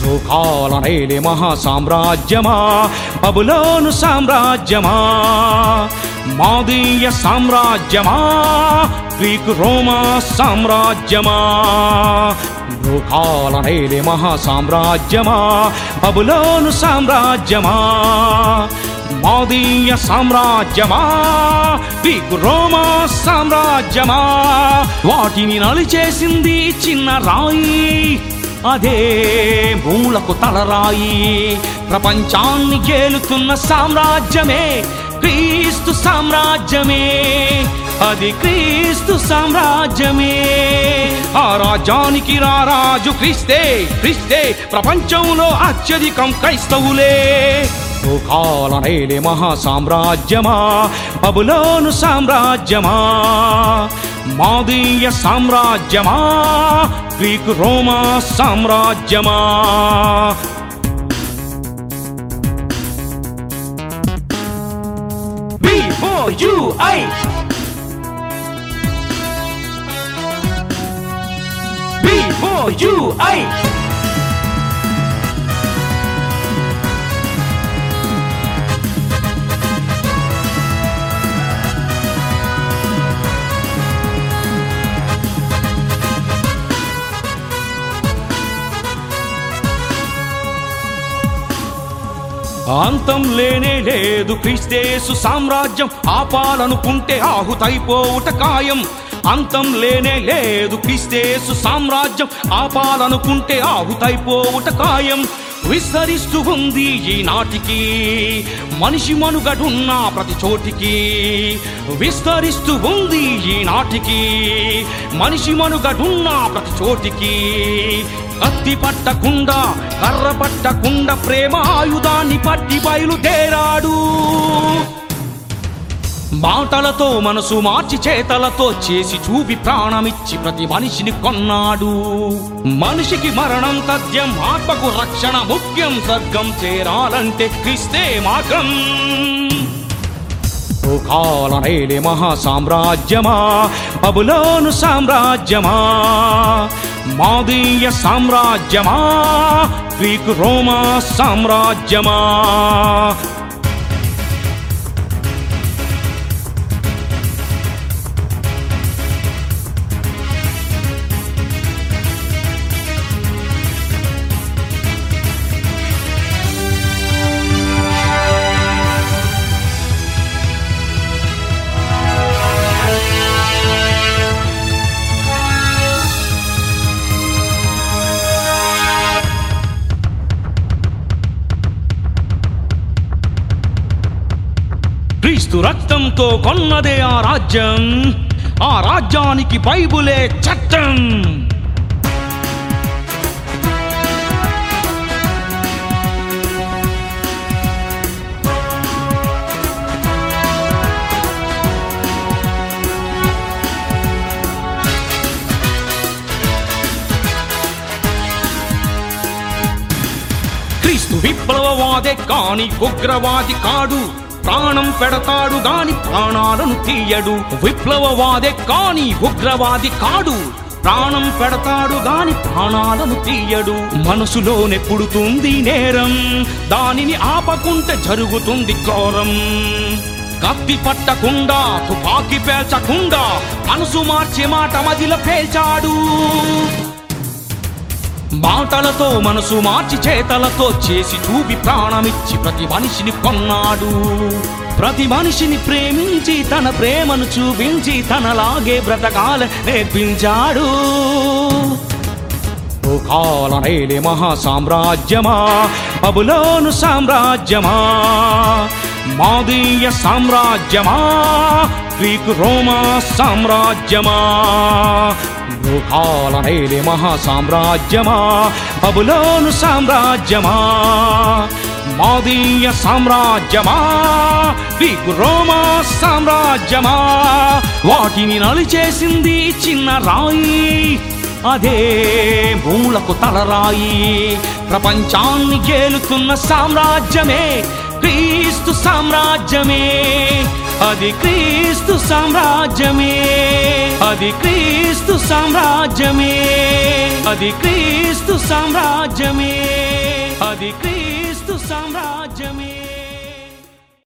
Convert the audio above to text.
కాలనేలి మహా సామ్రాజ్యమా బబులోను సామ్రాజ్యమా మాదీయ సామ్రాజ్యమా గ్రీకు రోమా సామ్రాజ్యమా భూకాలనేలి మహా సామ్రాజ్యమా బబులోను సామ్రాజ్యమా మాదీయ సామ్రాజ్యమా గ్రీకు రోమా సామ్రాజ్యమా వాటిని నలిచేసింది చిన్న రాయి అదే మూలకు తలరాయి ప్రపంచాన్ని గేలుతున్న సామ్రాజ్యమే క్రీస్తు సామ్రాజ్యమే అది క్రీస్తు సామ్రాజ్యమే ఆ రాజ్యానికి రారాజు క్రీస్తే క్రీస్తే ప్రపంచంలో అత్యధికం క్రైస్తవులే కాలనేలి మహా సామ్రాజ్యమా బబులోను సామ్రాజ్యమా మాదీయ సామ్రాజ్యమా గ్రీకు రోమా సామ్రాజ్యమా Before you, I. Before you, I. అంతం లేనే లేదు క్రీస్తేసు సామ్రాజ్యం ఆపాలనుకుంటే ఆహుతైపోవుట ఖాయం అంతం లేనే లేదు క్రీస్తేసు సామ్రాజ్యం ఆపాలనుకుంటే ఆహుతైపోవుట ఖాయం విస్తరిస్తూ ఉంది ఈనాటికి మనిషి మనుగడున్న ప్రతి చోటికి విస్తరిస్తూ ఉంది ఈనాటికి మనిషి మనుగడున్న ప్రతి చోటికి కత్తి పట్టకుండా కర్ర పట్టకుండా ప్రేమ ఆయుధాన్ని పట్టి బయలుదేరాడు మాటలతో మనసు మార్చి చేతలతో చేసి చూపి ప్రాణమిచ్చి ప్రతి మనిషిని కొన్నాడు మనిషికి మరణం తథ్యం ఆత్మకు రక్షణ ముఖ్యం స్వర్గం చేరాలంటే క్రిస్తే మార్గం కాలనేలి మహా సామ్రాజ్యమా బబులోను సామ్రాజ్యమా మాదీయ సామ్రాజ్యమా గ్రీకు రోమా సామ్రాజ్యమా క్రీస్తు రక్తంతో కొన్నదే ఆ రాజ్యం ఆ రాజ్యానికి బైబులే చట్టం క్రీస్తు విప్లవవాదే కాని ఉగ్రవాది కాడు ప్రాణం పెడతాడు గాని ప్రాణాలను తీయడు విప్లవవాదే కాని ఉగ్రవాది కాడు ప్రాణం పెడతాడు గాని ప్రాణాలను తీయడు మనసులోనే పుడుతుంది నేరం దానిని ఆపకుంటే జరుగుతుంది ఘోరం కత్తి పట్టకుండా తుపాకీ పేల్చకుండా మనసు మార్చే మాట మదిలో పేల్చాడు మాటలతో మనసు మార్చి చేతలతో చేసి చూపి ప్రాణమిచ్చి ప్రతి మనిషిని కొన్నాడు ప్రతి మనిషిని ప్రేమించి తన ప్రేమను చూపించి తనలాగే బ్రతకాల నేర్పించాడు కాలనేలి మహా సామ్రాజ్యమా బబులోను సామ్రాజ్యమా మాదీయ సామ్రాజ్యమా గ్రీకు రోమా సామ్రాజ్యమా భూకాలనేలి మహా సామ్రాజ్యమా బబులోను సామ్రాజ్యమా మాదీయ సామ్రాజ్యమా గ్రీకు రోమా సామ్రాజ్యమా వాటిని నలిచేసింది చిన్న రాయి అదే మూలకు తలరాయి ప్రపంచాన్ని గేలుతున్న సామ్రాజ్యమే క్రీస్తు సామ్రాజ్యమే అది క్రీస్తు సామ్రాజ్యమే అది క్రీస్తు సామ్రాజ్యమే అది క్రీస్తు సామ్రాజ్యమే అది క్రీస్తు సామ్రాజ్యమే